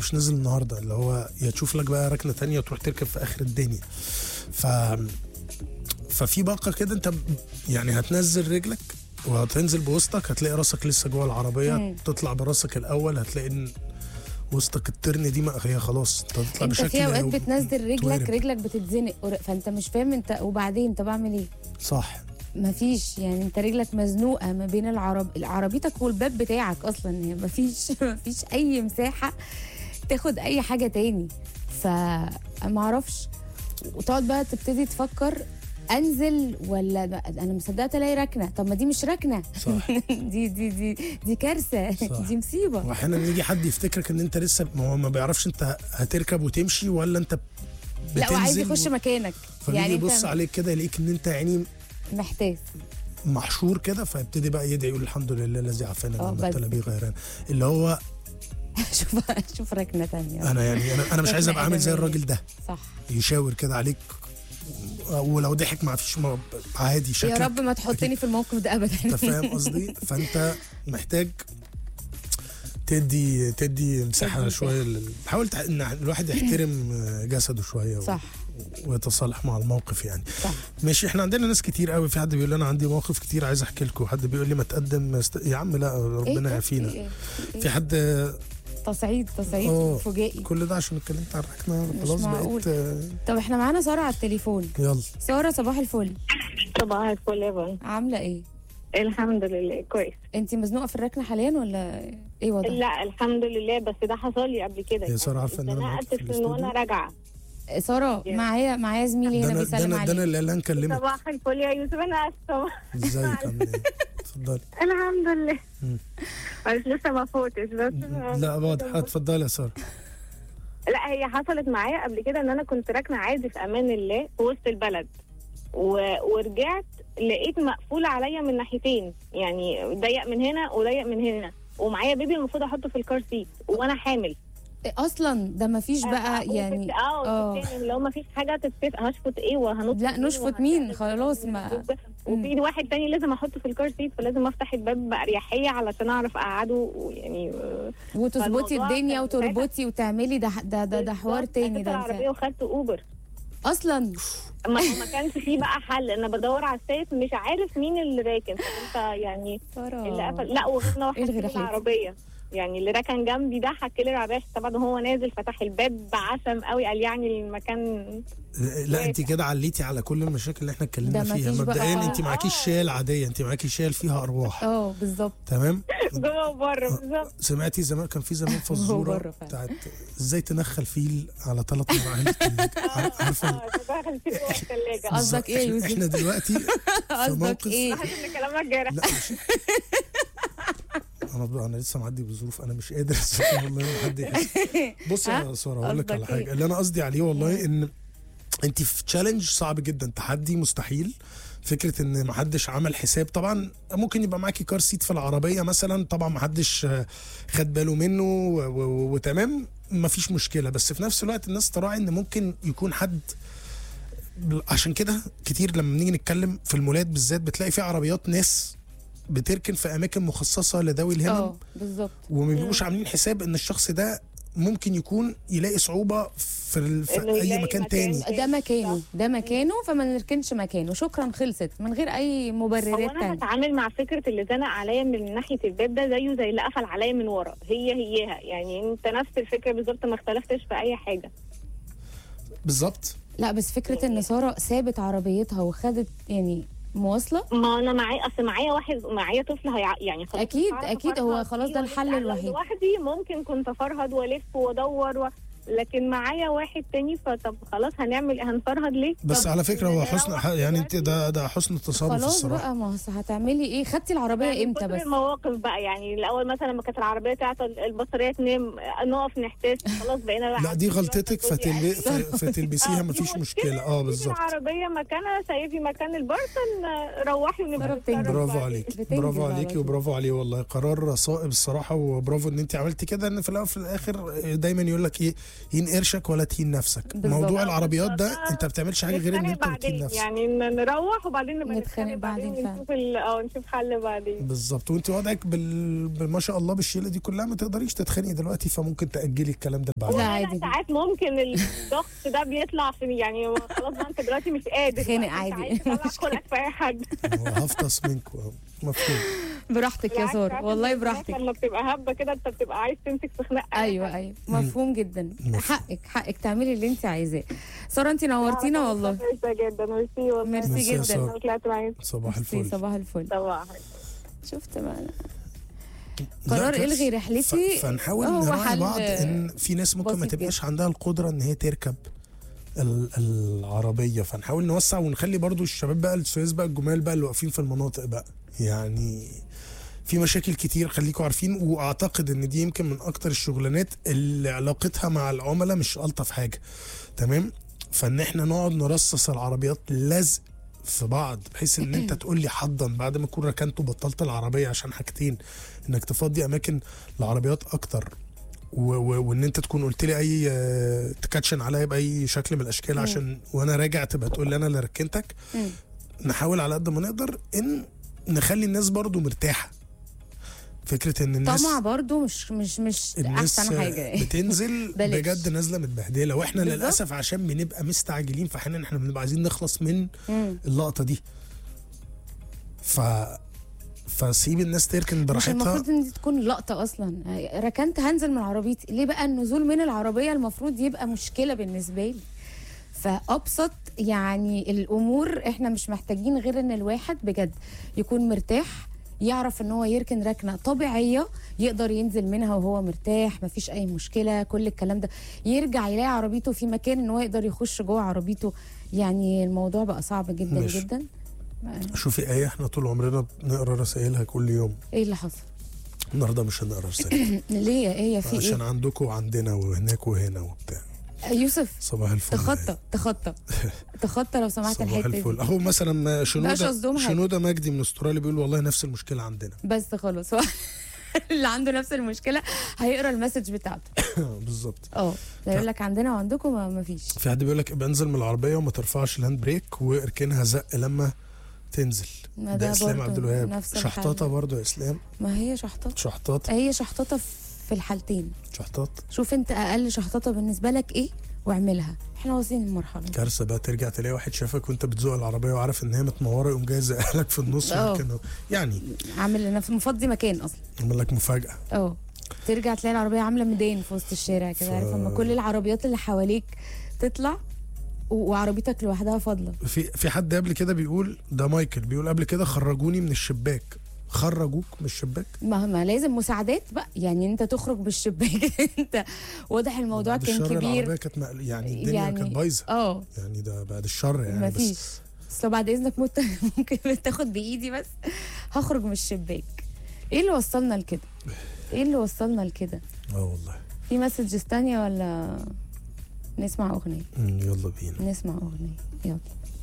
مش نازل النهارده اللي هو يا تشوف لك بقى ركنه تانية وتروح تركب في اخر الدنيا ف ففي باقه كده انت ب- يعني هتنزل رجلك وهتنزل بوسطك هتلاقي راسك لسه جوه العربيه مم. تطلع براسك الاول هتلاقي ان وسطك الترن دي ما هي خلاص انت هتطلع انت بشكل في اوقات و- بتنزل رجلك وتوارب. رجلك بتتزنق ور- فانت مش فاهم انت وبعدين طب اعمل ايه صح مفيش يعني انت رجلك مزنوقه ما بين العرب عربيتك والباب بتاعك اصلا يعني مفيش مفيش اي مساحه تاخد اي حاجه تاني فما اعرفش وتقعد بقى تبتدي تفكر انزل ولا انا مصدقه الاقي ركنه طب ما دي مش ركنه صح دي دي دي دي كارثه صح. دي مصيبه واحيانا يجي حد يفتكرك ان انت لسه ما هو ما بيعرفش انت هتركب وتمشي ولا انت لا وعايز بتنزل يخش و- مكانك فبيجي يعني يبص انت عليك كده يلاقيك ان انت يعني محتاج محشور كده فيبتدي بقى يدعي يقول الحمد لله الذي عافانا اه من بس. ابتلى به غيران اللي هو شوف شوف ركنه تانية انا يعني انا انا مش عايز ركنة ابقى عامل زي آدمية. الراجل ده صح يشاور كده عليك ولو ضحك ما فيش م- عادي يا شكلك رب ما تحطني في الموقف ده ابدا انت فاهم قصدي فانت محتاج تدي تدي مساحه تدي شويه لل- حاول تح- ان الواحد يحترم جسده شويه و- صح ويتصالح مع الموقف يعني صح ماشي احنا عندنا ناس كتير قوي في حد بيقول لي انا عندي مواقف كتير عايز احكي لكم حد بيقول لي ما تقدم است... يا عم لا إيه ربنا ده؟ يعافينا إيه؟ إيه؟ في حد تصعيد تصعيد اه. فجائي كل ده عشان اتكلمت عن الركنه مش خلاص معقول. بقيت آه، طب احنا معانا ساره على التليفون يلا ساره صباح الفل صباح الفل يا بني عامله ايه الحمد لله كويس انت مزنوقه في الركنه حاليا ولا ايه وضعك لا الحمد لله بس ده حصل لي قبل كده يا سارة عارفة إن أنا معاكي في اتنقلت في وانا الاستوديو؟ راجعه ساره معايا معايا زميلي ده هنا انا ده بيسلم انا ده انا عليك اللي اللي هنكلمك صباح الفل يا يوسف انا اسفه ازيك عامل ايه اتفضلي الحمد لله مم. بس لسه ما فوتش بس لا واضح اتفضلي يا ساره لا هي حصلت معايا قبل كده ان انا كنت راكنه عادي في امان الله في وسط البلد و... ورجعت لقيت مقفول عليا من ناحيتين يعني ضيق من هنا وضيق من هنا ومعايا بيبي المفروض احطه في الكار سيت وانا حامل إيه اصلا ده مفيش بقى يعني اه اه اه لو ما فيش حاجه تتفق هشفط ايه وهنط لا نشفط مين خلاص ما وفي واحد تاني لازم احطه في الكار سيت فلازم افتح الباب باريحيه علشان اعرف اقعده يعني وتظبطي فالموضوع الدنيا كان وتربطي وتعملي ده ده ده, ده حوار تاني ده العربيه وخدت اوبر اصلا ما ما كانش فيه بقى حل انا بدور على السيف مش عارف مين اللي راكن انت يعني اللي قفل لا وغيرنا واحد الغي في رحلتك. العربيه يعني اللي ركن جنبي ده حكى لي العربيه طبعا هو نازل فتح الباب بعشم قوي قال يعني المكان لا انت كده عليتي على كل المشاكل اللي احنا ده اتكلمنا فيها مفيش بقى- مبدئيا انت معكيش آه. شال عاديه انت معاكي شال فيها ارواح اه بالظبط تمام جوه وبره بالظبط سمعتي زمان كان في زمان فزوره بره فعلا. بتاعت ازاي تنخل فيل على ثلاث مراحل التلاجة. عار- عارفه اه دخل في جوه الثلاجه قصدك ايه يا احنا- يوسف؟ احنا دلوقتي في قصدك موقف ايه حاسس ان كلامك جارح لا مش انا بقى انا لسه معدي بظروف انا مش قادر استغفر والله ما حد يحس. بص يا ها؟ ساره هقول لك على قصدك حاجه إيه؟ اللي انا قصدي عليه والله ان انت في تشالنج صعب جدا تحدي مستحيل فكره ان محدش عمل حساب طبعا ممكن يبقى معاكي كار سيت في العربيه مثلا طبعا محدش آه، خد باله منه و- و- وتمام مفيش مشكله بس في نفس الوقت الناس تراعي ان ممكن يكون حد عشان كده كتير لما بنيجي نتكلم في المولات بالذات بتلاقي في عربيات ناس بتركن في اماكن مخصصه لذوي الهمم اه بالظبط وما بيبقوش عاملين حساب ان الشخص ده ممكن يكون يلاقي صعوبه في, ال... في إنه اي يلاقي مكان مكان تاني تاني. ده مكانه ده مكانه فما نركنش مكانه شكرا خلصت من غير اي هو مبررات انا تانية هتعامل مع فكره اللي زنق عليا من ناحيه الباب ده زيه زي اللي قفل عليا من ورا هي هيها يعني انت نفس الفكره بالظبط ما اختلفتش في اي حاجه بالظبط لا بس فكره ان ساره سابت عربيتها وخدت يعني مواصله ما انا معايا اصل معايا واحد معايا طفل هيع... يعني خلاص أكيد- مش هعرف أكيد هو أفرهد خلاص فيه ده وألف. الحل أنا الوحيد. لوحدي ممكن كنت افرهد والف وادور و... لكن معايا واحد تاني فطب خلاص هنعمل هنفرهد ليه بس طب على فكره هو أنا حسن أروح يعني انت دلوقتي؟ ده ده حسن التصرف خلاص الصراحه بقى ما هو هتعملي ايه خدتي العربيه يعني امتى كتر بس المواقف بقى يعني الاول مثلا لما كانت العربيه تعطل البطاريه تنام نقف نحتاس خلاص بقينا لا دي غلطتك فتل... ف- فتلبسيها آه، مفيش دي مشكله اه بالظبط العربيه مكانها سيفي مكان البرسن روحي ونبقى ضرب تاني. نتصرف برافو بعدين. عليك بتنجز برافو على عليكي طول. وبرافو عليه والله قرار صائب الصراحه وبرافو ان انت عملتي كده ان في الاول وفي الاخر دايما يقول لك ايه هين قرشك ولا تهين نفسك بالظبط. موضوع العربيات ده بالظبط. انت ما بتعملش حاجه غير ان نتخانق انت بتهين بعدين نفسك يعني ن- نروح وبعدين نبقى نتخانق بعدين فعلا. ونشوف ال- اه نشوف حل بعدين بالظبط وانت وضعك بال... بال- ما شاء الله بالشيله دي كلها ما تقدريش تتخانقي دلوقتي فممكن تاجلي الكلام ده بعدين لا لا، عادي. ساعات ممكن الضغط ده بيطلع في يعني خلاص بقى انت دلوقتي مش قادر تخانق بقى، انت عادي. عايز تطلع مش خلقك في اي حد هو هفطس منكم مفهوم براحتك يا بالعكس، ساره عارف والله إن الناس براحتك لما بتبقى هبه كده انت بتبقى عايز تمسك في خناق أي ايوه حد. ايوه مفهوم جدا مفهوم. حقك حقك تعملي اللي انت عايزاه ساره انت نورتينا لا، والله كويسة جدا ميرسي والله ميرسي ميرسي يا جدا سارة. طلعت معاك صباح ميرسي، الفل صباح الفل طبعا شفت بقى أنا. لا، قرار كويس. الغي رحلتي ف- فنحاول هو نراعي حل بعض ان في ناس ممكن ما بسيط تبقاش عندها القدره ان هي تركب ال- العربيه فنحاول نوسع ونخلي برضو الشباب بقى السويس بقى الجمال بقى اللي واقفين في المناطق بقى يعني في مشاكل كتير خليكم عارفين واعتقد ان دي يمكن من اكتر الشغلانات اللي علاقتها مع العملاء مش الطف حاجه تمام فان احنا نقعد نرصص العربيات لزق في بعض بحيث ان انت تقول لي حضا بعد ما اكون ركنت وبطلت العربيه عشان حاجتين انك تفضي اماكن العربيات اكتر و- و- وان انت تكون قلت لي اي آه، تكاتشن عليا باي شكل من الاشكال عشان وانا راجع تبقى تقول لي انا اللي ركنتك مم. نحاول على قد ما نقدر ان نخلي الناس برضو مرتاحه فكره ان الناس طمع برضو مش مش مش الناس احسن حاجه بتنزل بلاش. بجد نازله متبهدله واحنا بالظبط. للاسف عشان بنبقى مستعجلين فاحيانا احنا بنبقى عايزين نخلص من مم. اللقطه دي ف فسيب الناس تركن مش براحتها المفروض ان دي تكون لقطه اصلا ركنت هنزل من عربيتي ليه بقى النزول من العربيه المفروض يبقى مشكله بالنسبه لي فابسط يعني الامور احنا مش محتاجين غير ان الواحد بجد يكون مرتاح يعرف ان هو يركن ركنه طبيعيه يقدر ينزل منها وهو مرتاح مفيش اي مشكله كل الكلام ده يرجع يلاقي عربيته في مكان ان هو يقدر يخش جوه عربيته يعني الموضوع بقى صعب جدا ماشي. جدا شوفي ايه احنا طول عمرنا بنقرا رسائلها كل يوم ايه اللي حصل النهارده مش هنقرا رسائل ليه ايه في عشان ايه عندكم وعندنا وهناك وهنا وبتاع يوسف صباح الفل تخطى تخطى تخطى لو سمحت صباح الحته الفل دي اهو مثلا مش شنوده قصدهم حاجة. شنوده مجدي من استراليا بيقول والله نفس المشكله عندنا بس خلاص هو اللي عنده نفس المشكله هيقرا المسج بتاعته بالظبط اه لا يقول لك عندنا وعندكم ما ما فيش في حد بيقول لك ابقى انزل من العربيه وما ترفعش الهاند بريك واركنها زق لما تنزل ما ده ده اسلام برضه عبد الوهاب نفس شحطاطه الحل. برضه يا اسلام ما هي شحططه شحطاط هي شحططه في الحالتين شحطاط شوف انت اقل شحططه بالنسبه لك ايه واعملها احنا واصلين للمرحله دي. كارثه بقى ترجع تلاقي واحد شافك وانت بتزوق العربيه وعارف ان هي متنوره يقوم جاي زقلك في النص اه. ويمكن يعني عامل لنا مفضي مكان اصلا يعمل لك مفاجاه اه ترجع تلاقي العربيه عامله ميدان في وسط الشارع كده ف- عارف اما كل العربيات اللي حواليك تطلع و- وعربيتك لوحدها فاضله في في حد قبل كده بيقول ده مايكل بيقول قبل كده خرجوني من الشباك خرجوك من الشباك ما ما لازم مساعدات بقى يعني انت تخرج بالشباك انت واضح الموضوع بعد كان الشر كبير العربيه كانت مقل... يعني الدنيا يعني- كانت بايظه اه يعني ده بعد الشر يعني ما بس فيش بس لو بعد اذنك مت... ممكن تاخد بايدي بس هخرج من الشباك ايه اللي وصلنا لكده ايه اللي وصلنا لكده اه والله في مسجز تانية ولا نسمع اغنيه مم، يلا بينا نسمع اغنيه يلا